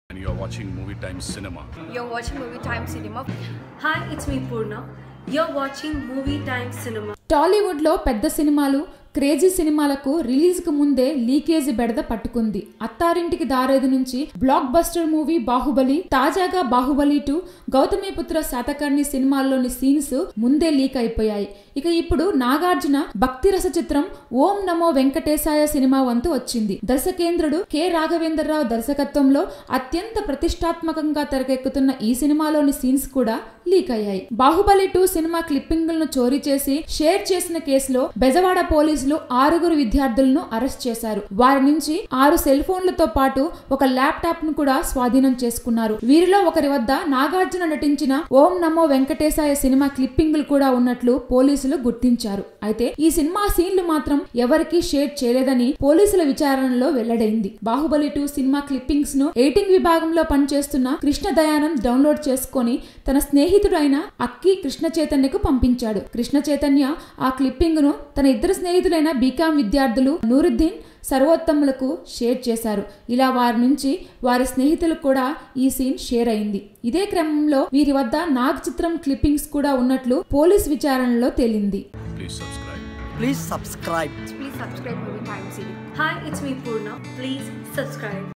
and you're watching Movie Time Cinema. You're watching Movie Time Cinema. Hi, it's me Purna. You're watching Movie Time Cinema. టాలీవుడ్లో పెద్ద సినిమాలు crazy సినిమాలకు release కు ముందే leakage బెడద పట్టుకుంది అత్తారింటికి దారేది నుంచి బ్లాక్ బస్టర్ మూవీ బాహుబలి తాజాగా బాహుబలి టూ గౌతమిపుత్ర శాతకర్ణి సినిమాల్లోని సీన్స్ ముందే లీక్ అయిపోయాయి ఇక ఇప్పుడు నాగార్జున భక్తి రస చిత్రం ఓం నమో వెంకటేశాయ సినిమా వంతు వచ్చింది దర్శకేంద్రుడు కె రాఘవేంద్రరావు దర్శకత్వంలో అత్యంత ప్రతిష్టాత్మకంగా తెరకెక్కుతున్న ఈ సినిమాలోని సీన్స్ కూడా లీక్ అయ్యాయి బాహుబలి టూ సినిమా క్లిప్పింగులను చోరీ చేసి షేర్ చేసిన కేసులో బెజవాడ పోలీసులు ఆరుగురు విద్యార్థులను అరెస్ట్ చేశారు వారి నుంచి ఆరు సెల్ ఫోన్లతో పాటు ఒక ల్యాప్టాప్ ను కూడా స్వాధీనం చేసుకున్నారు వీరిలో ఒకరి వద్ద నాగార్జున నటించిన ఓం నమో వెంకటేశాయ సినిమా క్లిప్పింగులు కూడా ఉన్నట్లు పోలీసులు గుర్తించారు అయితే ఈ సినిమా సీన్లు మాత్రం ఎవరికీ షేర్ చేయలేదని పోలీసుల విచారణలో వెల్లడైంది బాహుబలి టూ సినిమా క్లిప్పింగ్స్ ను ఎడిటింగ్ విభాగంలో పనిచేస్తున్న కృష్ణ దయానంద్ డౌన్లోడ్ చేసుకొని తన స్నేహితుడైన అక్కి కృష్ణ చైతన్యకు పంపించాడు కృష్ణ చైతన్య ఆ క్లిప్పింగ్ ను తన ఇద్దరు స్నేహితులైన బీకాం విద్యార్థులు నూరుద్దీన్ సర్వోత్తములకు షేర్ చేశారు ఇలా వారి నుంచి వారి స్నేహితులకు కూడా ఈ సీన్ షేర్ అయింది ఇదే క్రమంలో వీరి వద్ద నాగ్ చిత్రం క్లిప్పింగ్స్ కూడా ఉన్నట్లు పోలీస్ విచారణలో తేలింది Please subscribe. Please subscribe. Please subscribe Movie Time Cinema. Hi, it's me Purna. Please subscribe.